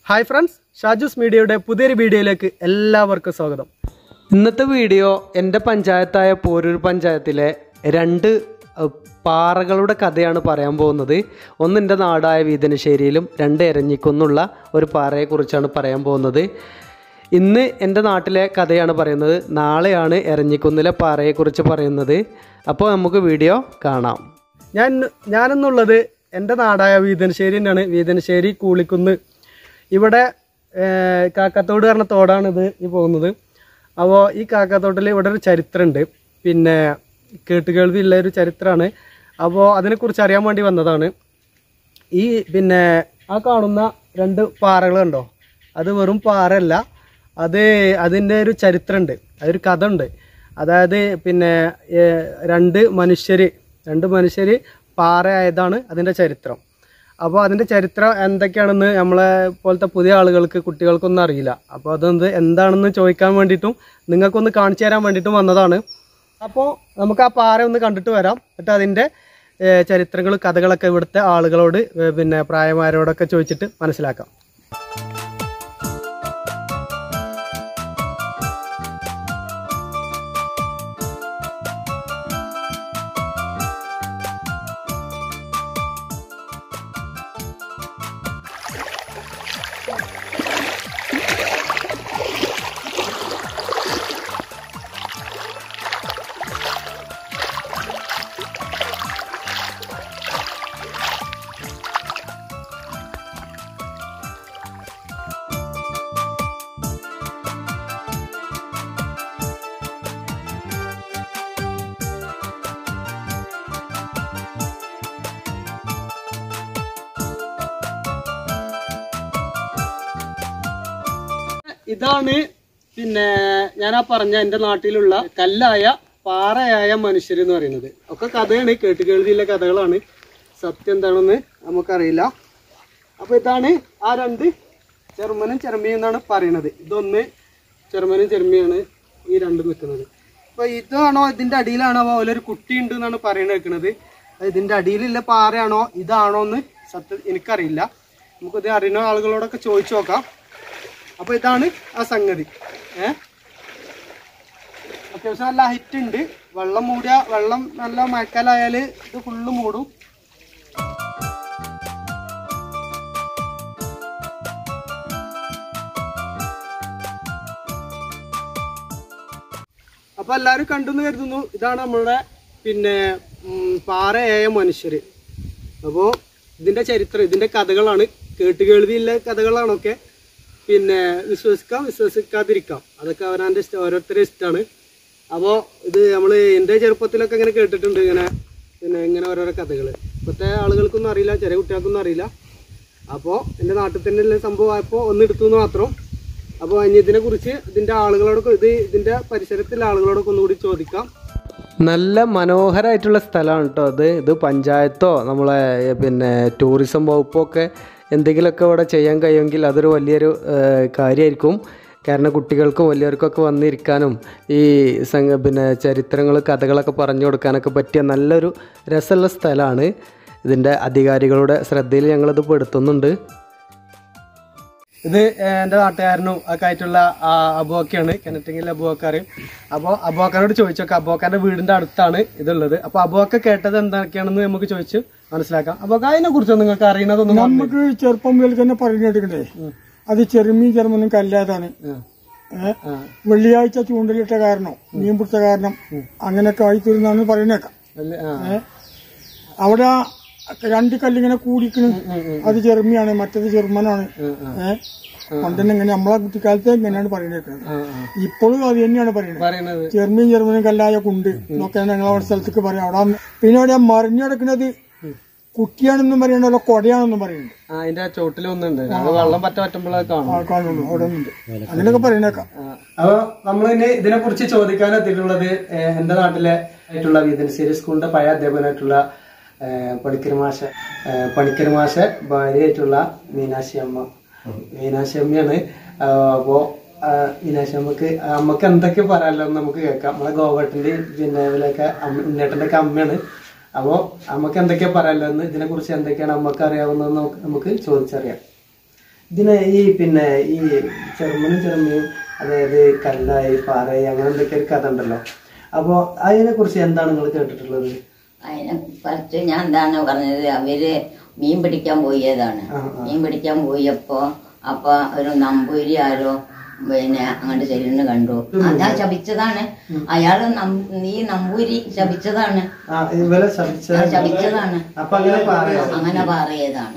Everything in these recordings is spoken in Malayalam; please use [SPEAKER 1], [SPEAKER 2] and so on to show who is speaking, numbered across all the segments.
[SPEAKER 1] ഹായ് ഫ്രണ്ട്സ് ഷാജൂസ് മീഡിയയുടെ പുതിയൊരു വീഡിയോയിലേക്ക് എല്ലാവർക്കും സ്വാഗതം
[SPEAKER 2] ഇന്നത്തെ വീഡിയോ എൻ്റെ പഞ്ചായത്തായ പോരൂർ പഞ്ചായത്തിലെ രണ്ട് അഹ്, പാറകളുടെ കഥയാണ് പറയാൻ പോകുന്നത് ഒന്ന് എൻ്റെ നാടായ വീതനശ്ശേരിയിലും രണ്ട് എരഞ്ഞിക്കുന്നുള്ള ഒരു പാറയെക്കുറിച്ചാണ് പറയാൻ പോകുന്നത് ഇന്ന് എൻ്റെ നാട്ടിലെ കഥയാണ് പറയുന്നത് നാളെയാണ് എരഞ്ഞിക്കുന്നിലെ പാറയെക്കുറിച്ച് പറയുന്നത് അപ്പോൾ നമുക്ക് വീഡിയോ കാണാം
[SPEAKER 1] ഞാൻ ഞാനെന്നുള്ളത് എൻ്റെ നാടായ വീതനശ്ശേരി തന്നെയാണ് വീതനശ്ശേരി കൂളിക്കുന്ന് ഇവിടെ ഏർ, കാക്കത്തോട് പറഞ്ഞ തോടാണ് ഇത് ഈ പോകുന്നത് അപ്പോൾ ഈ കാക്കത്തോട്ടിൽ ഇവിടെ ഒരു ചരിത്രമുണ്ട് പിന്നെ കേട്ടുകേൾവി ഉള്ള ഒരു ചരിത്രമാണ് അപ്പോൾ അതിനെക്കുറിച്ച് അറിയാൻ വേണ്ടി വന്നതാണ് ഈ പിന്നെ ആ കാണുന്ന രണ്ട് പാറകൾ കണ്ടോ അത് വെറും പാറയല്ല അത് അതിൻ്റെ ഒരു ചരിത്രമുണ്ട് അതൊരു കഥ ഉണ്ട് അതായത് പിന്നെ ഏർ, രണ്ട് മനുഷ്യർ രണ്ട് മനുഷ്യർ പാറയായതാണ് അതിൻ്റെ ചരിത്രം അപ്പോൾ അതിൻ്റെ ചരിത്രം എന്തൊക്കെയാണെന്ന് നമ്മളെ പോലത്തെ പുതിയ ആളുകൾക്ക് കുട്ടികൾക്കൊന്നും അറിയില്ല അപ്പോൾ അതെന്ത് എന്താണെന്ന് ചോദിക്കാൻ വേണ്ടിയിട്ടും നിങ്ങൾക്കൊന്ന് കാണിച്ചു തരാൻ വേണ്ടിയിട്ടും വന്നതാണ് അപ്പോൾ നമുക്ക് ആ പാറ ഒന്ന് കണ്ടിട്ട് വരാം എന്നിട്ട് അതിൻ്റെ ഏഹ്, ചരിത്രങ്ങളും കഥകളൊക്കെ ഇവിടുത്തെ ആളുകളോട് ഏഹ്, പിന്നെ പ്രായമാരോടൊക്കെ ചോദിച്ചിട്ട് മനസ്സിലാക്കാം ഇതാണ് പിന്നെ ഞാൻ ആ പറഞ്ഞ എൻ്റെ നാട്ടിലുള്ള കല്ലായ പാറയായ മനുഷ്യർ എന്ന് പറയുന്നത് ഒക്കെ കഥയാണ് കേട്ട് കേൾവിയിലെ കഥകളാണ് സത്യം എന്താണെന്ന് നമുക്കറിയില്ല അപ്പോൾ ഇതാണ് ആ രണ്ട് ചെറുമനും ചെറുമിയും എന്നാണ് പറയുന്നത് ഇതൊന്ന് ചെറുമനും ചെറുമിയാണ് ഈ രണ്ടും നിൽക്കുന്നത് അപ്പോൾ ഇതാണോ ഇതിൻ്റെ അടിയിലാണോ ഒരു കുട്ടി ഉണ്ട് എന്നാണ് പറയുന്നത് കേൾക്കുന്നത് അത് ഇതിൻ്റെ അടിയിലുള്ള പാറയാണോ ഇതാണോ എന്ന് സത്യം എനിക്കറിയില്ല നമുക്കിത് അറിയുന്ന ആളുകളോടൊക്കെ ചോദിച്ചു നോക്കാം അപ്പൊ ഇതാണ് ആ സംഗതി ഏ അത്യാവശ്യം നല്ല ഹൈറ്റ് ഉണ്ട് വെള്ളം മൂടിയ വെള്ളം നല്ല മഴക്കാലായാൽ ഇത് ഫുള്ള് മൂടും അപ്പൊ എല്ലാവരും കണ്ടെന്ന് കരുതുന്നു ഇതാണ് നമ്മളുടെ പിന്നെ ഉം, പാറയായ മനുഷ്യര് അപ്പോൾ ഇതിന്റെ ചരിത്രം ഇതിന്റെ കഥകളാണ് കേട്ടുകേൾവിയുള്ള കഥകളാണൊക്കെ പിന്നെ വിശ്വസിക്കാം വിശ്വസിക്കാതിരിക്കാം അതൊക്കെ അവനാൻ്റെ ഇഷ്ടം ഓരോരുത്തരുടെ ഇഷ്ടമാണ് അപ്പോൾ ഇത് നമ്മൾ എൻ്റെ ചെറുപ്പത്തിലൊക്കെ ഇങ്ങനെ കേട്ടിട്ടുണ്ട് ഇങ്ങനെ പിന്നെ ഇങ്ങനെ ഓരോരോ കഥകൾ ഇപ്പോഴത്തെ ആളുകൾക്കൊന്നും അറിയില്ല ചെറിയ കുട്ടികൾക്കൊന്നും അറിയില്ല അപ്പോൾ എൻ്റെ നാട്ടിൽ തന്നെ ഉള്ള സംഭവമായപ്പോൾ ഒന്ന് എടുത്തു എന്ന് മാത്രം അപ്പോൾ ഇനി ഇതിനെക്കുറിച്ച് ഇതിൻ്റെ ആളുകളോടൊക്കെ ഇത് ഇതിൻ്റെ പരിസരത്തുള്ള ആളുകളോടൊക്കെ ഒന്നുകൂടി ചോദിക്കാം
[SPEAKER 2] നല്ല മനോഹരമായിട്ടുള്ള സ്ഥലമാണ് കേട്ടോ അത് ഇത് പഞ്ചായത്തോ നമ്മളെ ഏ, പിന്നെ ടൂറിസം വകുപ്പോ ഒക്കെ എന്തെങ്കിലുമൊക്കെ ഇവിടെ ചെയ്യാൻ കഴിയുമെങ്കിൽ അതൊരു വലിയൊരു ഏ, കാര്യമായിരിക്കും കാരണം കുട്ടികൾക്കും വലിയവർക്കൊക്കെ വന്നിരിക്കാനും ഈ സംഘ പിന്നെ ചരിത്രങ്ങൾ കഥകളൊക്കെ പറഞ്ഞു കൊടുക്കാനൊക്കെ പറ്റിയ നല്ലൊരു രസമുള്ള സ്ഥലമാണ് ഇതിൻ്റെ അധികാരികളുടെ ശ്രദ്ധയിൽ ഞങ്ങളിത് പെടുത്തുന്നുണ്ട്
[SPEAKER 1] ഇത് ഏഹ്, എൻ്റെ നാട്ടുകാരനും ഒക്കെ ആയിട്ടുള്ള ആ, അബുവൊക്കെയാണ് കിണറ്റിങ്ങിൽ അബുവക്കാർ അപ്പോൾ അബുവക്കാരോട് ചോദിച്ചോക്കെ അബുവക്കാരുടെ വീടിന്റെ അടുത്താണ് ഇതുള്ളത് അപ്പോൾ അബുവക്ക കേട്ടത് എന്തൊക്കെയാണെന്ന് നമുക്ക് ചോദിച്ച് മനസ്സിലാക്കാം അബുവക്ക അതിനെ കുറിച്ച് നിങ്ങൾക്ക് അറിയണതൊന്നും
[SPEAKER 3] നമുക്ക് ചെറുപ്പം മുതൽ തന്നെ പറഞ്ഞു കേട്ടിക്കണ്ടേ അത് ചെറുമീൻ ചെറുമനും കല്ലാതാണ് ഏ? വെള്ളിയാഴ്ച ചൂണ്ടലിട്ട കാരണം മീൻ പിടിച്ച കാരണം അങ്ങനെയൊക്കെ ആയിത്തീരുന്നാണ് പറയുന്നേക്കാം ഏ? അവിടെ ആ രണ്ട് കല്ലിങ്ങനെ കൂടിക്കണ് അത് ചെറുമിയാണ് മറ്റത് ചെറുമനാണ് ഏഹ് പണ്ടെന്നെ ഇങ്ങനെ നമ്മളെ കുട്ടിക്കാലത്തെ ഇങ്ങനെയാണ് പറയുന്നത് ഇപ്പോഴും അത് തന്നെയാണ് പറയുന്നത്
[SPEAKER 1] പറയുന്നത്
[SPEAKER 3] ചെറുമീൻ ചെറുമനും കല്ലായ കുണ്ട് എന്നൊക്കെയാണ് ഞങ്ങൾ അവിടെ സ്ഥലത്തേക്ക് പറയാം അവിടെ പിന്നെ അവിടെ മറിഞ്ഞു കിടക്കുന്നത് കുട്ടിയാണെന്നും പറയണ്ടല്ലോ കൊടയാണെന്നും പറയുന്നുണ്ട്
[SPEAKER 1] ആ അതിന്റെ ചോട്ടിൽ ഒന്നുണ്ട് അത് വെള്ളം പറ്റ പറ്റുമ്പോഴൊക്കെ കാണും
[SPEAKER 3] ആ കാണുള്ളൂ അവിടെ ഉണ്ട് അങ്ങനെയൊക്കെ പറയുന്നേക്കാം
[SPEAKER 1] അപ്പൊ നമ്മൾ ഇനി ഇതിനെ കുറിച്ച് ചോദിക്കാൻ എത്തിയിട്ടുള്ളത് ഏഹ്, എന്റെ നാട്ടിലെ ആയിട്ടുള്ള വീതനശ്ശേരി സ്കൂളിന്റെ പഴയ അധ്യാപകനായിട്ടുള്ള ഏഹ്, പണിക്കർ മാഷ ഏഹ്, പണിക്കർ മാഷ ഭാര്യയായിട്ടുള്ള മീനാക്ഷി അമ്മ മീനാക്ഷി അമ്മയാണ് ആഹ്, അപ്പോ ആഹ്, മീനാക്ഷി അമ്മക്ക് അമ്മക്ക് എന്തൊക്കെ പറയാമല്ലോ എന്ന് നമുക്ക് കേൾക്കാം നമ്മളെ ഗോവട്ടിന്റെ പിന്നെ ഇതിലൊക്കെ അമ്മ ഉണ്ണേട്ടന്റെ ഒക്കെ അമ്മയാണ് അപ്പോ അമ്മക്ക് എന്തൊക്കെയാ പറയാമല്ലോ എന്ന് ഇതിനെ കുറിച്ച് എന്തൊക്കെയാണ് അമ്മക്ക് അറിയാവുന്നതെന്ന് നമുക്ക് നമുക്ക് ചോദിച്ചറിയാം
[SPEAKER 2] ഇതിന് ഈ പിന്നെ ഈ ചെറുമനും ചെറുമയും അതായത് കല്ലായി പാറയായി അങ്ങനെ എന്തൊക്കെ ഒരു കഥ ഉണ്ടല്ലോ അപ്പോൾ അതിനെ കുറിച്ച് എന്താണ് നിങ്ങൾ കേട്ടിട്ടുള്ളത്
[SPEAKER 4] അതിനെ കുറച്ച് ഞാൻ എന്താണ് പറഞ്ഞത് അവര് മീൻ പിടിക്കാൻ പോയതാണ് മീൻ പിടിക്കാൻ പോയപ്പോ അപ്പൊ ഒരു നമ്പൂരി ആരോ പിന്നെ അങ്ങോട്ട് ചെല്ലുന്ന കണ്ടു അതാ ശപിച്ചതാണ് അയാള് നം- ഈ നമ്പൂരി ശപിച്ചതാണ്
[SPEAKER 2] ആ ഇവരെ ശപിച്ച
[SPEAKER 4] ആ, ശപിച്ചതാണ്
[SPEAKER 2] അപ്പൊ അങ്ങനെ പറയാം
[SPEAKER 4] അങ്ങനെ പറയതാണ്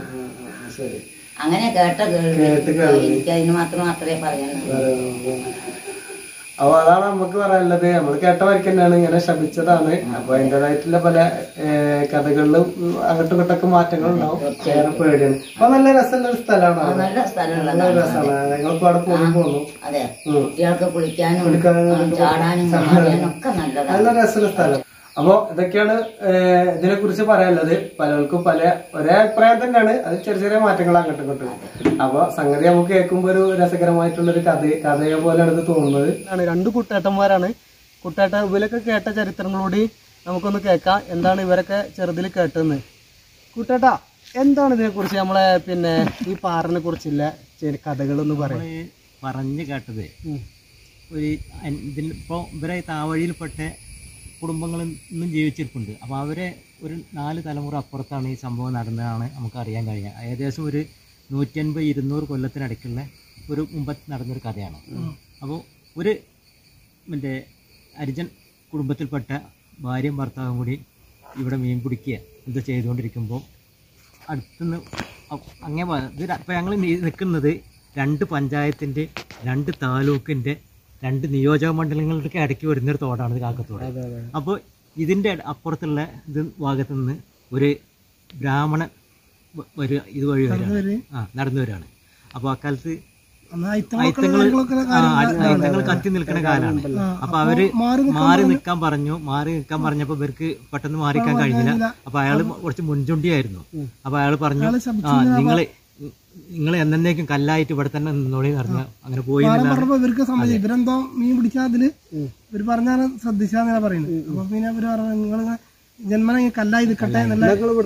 [SPEAKER 2] ശരി
[SPEAKER 4] അങ്ങനെ കേട്ട കേൾവി
[SPEAKER 2] കേട്ട് കേൾവി. എനിക്ക്
[SPEAKER 4] അതിന് മാത്രം മാത്രമേ പറയാനുള്ളൂ
[SPEAKER 2] അപ്പൊ അതാണ് നമുക്ക് പറയാനുള്ളത് നമ്മൾ കേട്ട വരയ്ക്ക് തന്നെയാണ് ഇങ്ങനെ ശപിച്ചതാണ് അപ്പൊ അതിൻ്റെതായിട്ടുള്ള പല ഏഹ്, കഥകളിലും ഉം, അങ്ങോട്ടും ഇങ്ങോട്ടൊക്കെ മാറ്റങ്ങൾ ഉണ്ടാവും ഏറെ പേടിയാണ് അപ്പൊ നല്ല രസമുള്ള ഒരു സ്ഥലമാണ് അവിടെ.
[SPEAKER 4] നല്ല സ്ഥലമുള്ളതാണ്
[SPEAKER 2] നല്ല രസമാണ് ഞങ്ങളിപ്പോ അവിടെ പോയി പോന്നു
[SPEAKER 4] അതെ
[SPEAKER 2] ഉം.
[SPEAKER 4] കുട്ടികൾക്ക് കുളിക്കാനും
[SPEAKER 2] കുളിക്കാനും
[SPEAKER 4] ആ, ചാടാനും കുളിക്കാനും ഒക്കെ നല്ലതാണ്
[SPEAKER 2] നല്ല രസമുള്ള സ്ഥലം അപ്പോ ഇതൊക്കെയാണ് ഇതിനെ കുറിച്ച് പറയാനുള്ളത് പലർക്കും പല ഒരേ അഭിപ്രായം തന്നെയാണ് അത് ചെറിയ ചെറിയ മാറ്റങ്ങൾ അങ്ങോട്ടും ഇങ്ങോട്ടും അപ്പൊ സംഗതി നമുക്ക് കേൾക്കുമ്പോ ഒരു രസകരമായിട്ടുള്ള ഒരു കഥ കഥയെ പോലെയാണ് ഇത് തോന്നുന്നത്
[SPEAKER 1] ആണ് രണ്ട് കുട്ടേട്ടന്മാരാണ് കുട്ടേട്ട ഇവരൊക്കെ കേട്ട ചരിത്രങ്ങളോട് നമുക്കൊന്ന് കേൾക്കാം എന്താണ് ഇവരൊക്കെ ചെറുതിൽ കേട്ടതെന്ന് കുട്ടേട്ട എന്താണ് ഇതിനെക്കുറിച്ച് നമ്മളെ പിന്നെ ഈ പാറിനെ കുറിച്ചുള്ള ചില കഥകളൊന്ന് പറയാം
[SPEAKER 5] നമ്മള് പറഞ്ഞു കേട്ടത് ഒരു അൻ- ഇതിൽ ഇപ്പോൾ ഇവരെ താവഴിയിൽപ്പെട്ട കുടുംബങ്ങൾ ഇന്നും ജീവിച്ചിരിപ്പുണ്ട് അപ്പോൾ അവരെ ഒരു നാല് തലമുറ അപ്പുറത്താണ് ഈ സംഭവം നടന്നതാണ് നമുക്ക് അറിയാൻ കഴിയുക ഏകദേശം ഒരു നൂറ്റൻപത് ഇരുന്നൂറ് കൊല്ലത്തിനടയ്ക്കുള്ള ഒരു മുമ്പത്ത് നടന്നൊരു കഥയാണ് അപ്പോൾ ഒരു മറ്റേ അരിജൻ കുടുംബത്തിൽപ്പെട്ട ഭാര്യയും ഭർത്താവും കൂടി ഇവിടെ മീൻ പിടിക്കുക ഇത് ചെയ്തുകൊണ്ടിരിക്കുമ്പോൾ അടുത്തുനിന്ന് അ- അങ്ങേ വ- ഇത് ഇപ്പോൾ ഞങ്ങൾ നിൽക്കുന്നത് രണ്ട് പഞ്ചായത്തിൻ്റെ രണ്ട് താലൂക്കിൻ്റെ രണ്ട് നിയോജക മണ്ഡലങ്ങളുടെ ഇടയ്ക്ക് വരുന്നൊരു തോടാണ് ഇത് കാക്കത്തോട് അപ്പോൾ ഇതിൻ്റെ അപ്പുറത്തുള്ള ഇത് ഭാഗത്തു നിന്ന് ഒരു ബ്രാഹ്മണൻ വ- ഒരു ഇതുവഴി വരികയാണ് ആ നടന്നു വരികയാണ് അപ്പോൾ അക്കാലത്ത് അയിത്തങ്ങൾ അയിത്തങ്ങൾ കത്തി നിൽക്കുന്ന കാലാണ് അപ്പൊ അവര് മാറി നിൽക്കാൻ പറഞ്ഞു മാറി നിൽക്കാൻ പറഞ്ഞപ്പോ ഇവർക്ക് പെട്ടെന്ന് മാറിക്കാൻ കഴിഞ്ഞില്ല അപ്പൊ അയാള് കുറച്ച് മുൻചുണ്ടിയായിരുന്നു അപ്പൊ അയാൾ പറഞ്ഞു ആ നിങ്ങള് നിങ്ങൾ എന്നേക്കും കല്ലായിട്ട് ഇവിടെ തന്നെ നിന്നോളി പറഞ്ഞു അങ്ങനെ പോയി എന്നല്ലാതെ
[SPEAKER 3] പറഞ്ഞപ്പോ ഇവർക്ക് സംബന്ധിച്ച് ഇവരെന്തോ മീൻ പിടിച്ചാൽ അതില് ഇവര് പറഞ്ഞാണ് ശ്രദ്ധിച്ചാന്നാ പറയുന്നത് അപ്പൊ പിന്നെ ഇവര് പറഞ്ഞു നിങ്ങൾ ജന്മന ഈ കല്ലായി നിൽക്കട്ടെ എന്നുള്ള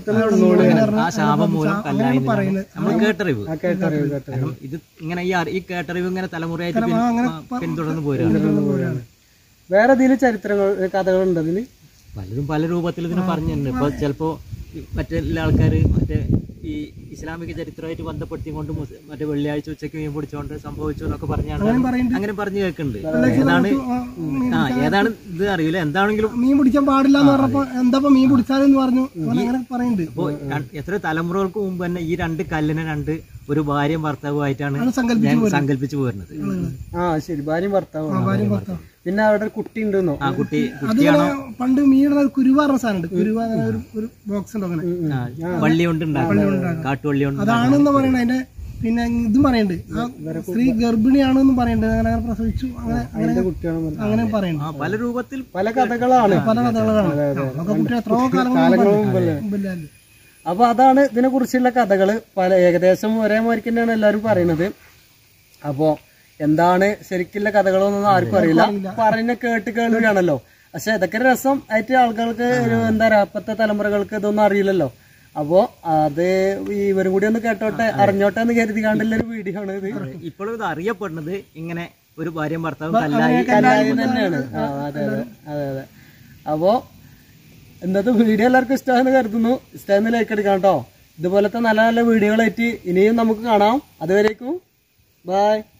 [SPEAKER 5] ആ ശാപം മൂലം കല്ലായി നിന്നാണ്
[SPEAKER 3] പറയുന്നത്.
[SPEAKER 5] നമ്മൾ കേട്ടറിവ് കാരണം ഇത് ഇങ്ങനെ ഈ അറി- ഈ കേട്ടറിവ് ഇങ്ങനെ തലമുറയായിട്ട് പിൻ- ആ, പിന്തുടർന്ന് പോരുകയാണ്
[SPEAKER 1] വേറെ ഇതിൽ ചരിത്രങ്ങൾ കഥകളുണ്ട് അതിന്
[SPEAKER 5] പലരും പല രൂപത്തിൽ ഇതിനെ പറഞ്ഞിട്ടുണ്ട് ഇപ്പൊ ചിലപ്പോ ഈ മറ്റുള്ള ആൾക്കാർ മറ്റേ ഈ ഇസ്ലാമിക ചരിത്രമായിട്ട് ബന്ധപ്പെടുത്തിക്കൊണ്ട് മുസ്- മറ്റേ വെള്ളിയാഴ്ച ഉച്ചയ്ക്ക് മീൻ പിടിച്ചോണ്ട് സംഭവിച്ചു എന്നൊക്കെ പറഞ്ഞാണ് അങ്ങനെ പറഞ്ഞു കേൾക്കുന്നുണ്ട് ഏതാണ് ആ ഏതാണ് ഇത് അറിയില്ല എന്താണെങ്കിലും
[SPEAKER 3] മീൻ പിടിക്കാൻ പാടില്ല എന്ന് പറഞ്ഞപ്പോ എന്താ ഇപ്പൊ മീൻ പിടിച്ചാലെന്ന് പറഞ്ഞു അവൻ അങ്ങനെ പറയുന്നുണ്ട്
[SPEAKER 5] ഇപ്പോ ര- എത്ര തലമുറകൾക്ക് മുമ്പ് തന്നെ ഈ രണ്ട് കല്ലിനെ രണ്ട് ഒരു ഭാര്യയും ഭർത്താവുമായിട്ടാണ് ഞാൻ സങ്കല്പിച്ചു പോരുന്നത്
[SPEAKER 1] ആ ശരി ഭാര്യയും ഭർത്താവും പിന്നെ അവിടെ ഒരു കുട്ടി ഉണ്ടെന്നോ
[SPEAKER 5] ആ കുട്ടി
[SPEAKER 3] അതിങ്ങനെ പണ്ട് മീനുടെ കുരുവ പറഞ്ഞ സാധനമുണ്ട് കുരുവ അങ്ങനെ ഒരു ഒരു ബോക്സ് ഉണ്ട് അങ്ങനെ
[SPEAKER 5] ആ, വള്ളി കൊണ്ട് ഉണ്ടാക്കുന്നത് കാട്ടുവള്ളി കൊണ്ട്
[SPEAKER 3] അതാണെന്ന് പറയണത് അതിന്റെ പിന്നെ ഇതും പറയുന്നുണ്ട് ആ സ്ത്രീ ഗർഭിണിയാണെന്നും പറയുന്നുണ്ട് അങ്ങനെ അങ്ങനെ പ്രസവിച്ചു അങ്ങനെ അങ്ങനെ അങ്ങനെ പറയുന്നുണ്ട്
[SPEAKER 5] ആ പല രൂപത്തിൽ
[SPEAKER 1] പല കഥകളാണ്
[SPEAKER 3] പല കഥകളാണ് നമുക്ക് കുട്ടി എത്രയോ കാലങ്ങൾ മുമ്പല്ലേ
[SPEAKER 1] അപ്പൊ അതാണ് ഇതിനെ കുറിച്ചുള്ള കഥകള് പല ഏകദേശം ഒരേ മാതിരി തന്നെയാണ് എല്ലാവരും പറയുന്നത് അപ്പോ എന്താണ് ശരിക്കുള്ള കഥകളൊന്നും ആർക്കും അറിയില്ല പറയുന്ന കേട്ട് കേൾവിയാണല്ലോ പക്ഷെ ഇതൊക്കെ ഒരു രസം ആയിട്ട് ആളുകൾക്ക് ഒരു എന്താ പറയാ ഇപ്പത്തെ തലമുറകൾക്ക് ഇതൊന്നും അറിയില്ലല്ലോ അപ്പോ അത് ഇവരും കൂടി ഒന്ന് കേട്ടോട്ടെ അറിഞ്ഞോട്ടെ എന്ന് കരുതി കണ്ടുള്ള ഒരു വീഡിയോ ആണ് ഇത്
[SPEAKER 5] ഇപ്പോഴും ഇത് അറിയപ്പെടുന്നത് ഇങ്ങനെ ഒരു ഭാര്യയും ഭർത്താവും കല്ലായി
[SPEAKER 1] കലായി തന്നെയാണ് ആ, അതെ അതെ അതെ അതെ അപ്പോ ഇന്നത്തെ വീഡിയോ എല്ലാവർക്കും ഇഷ്ടമാണെന്ന് കരുതുന്നു ഇഷ്ടമായെന്ന് ലൈക്ക് എടുക്കാം കേട്ടോ ഇതുപോലത്തെ നല്ല നല്ല വീഡിയോകളായിട്ട് ഇനിയും നമുക്ക് കാണാം അതുവരേക്കും ബൈ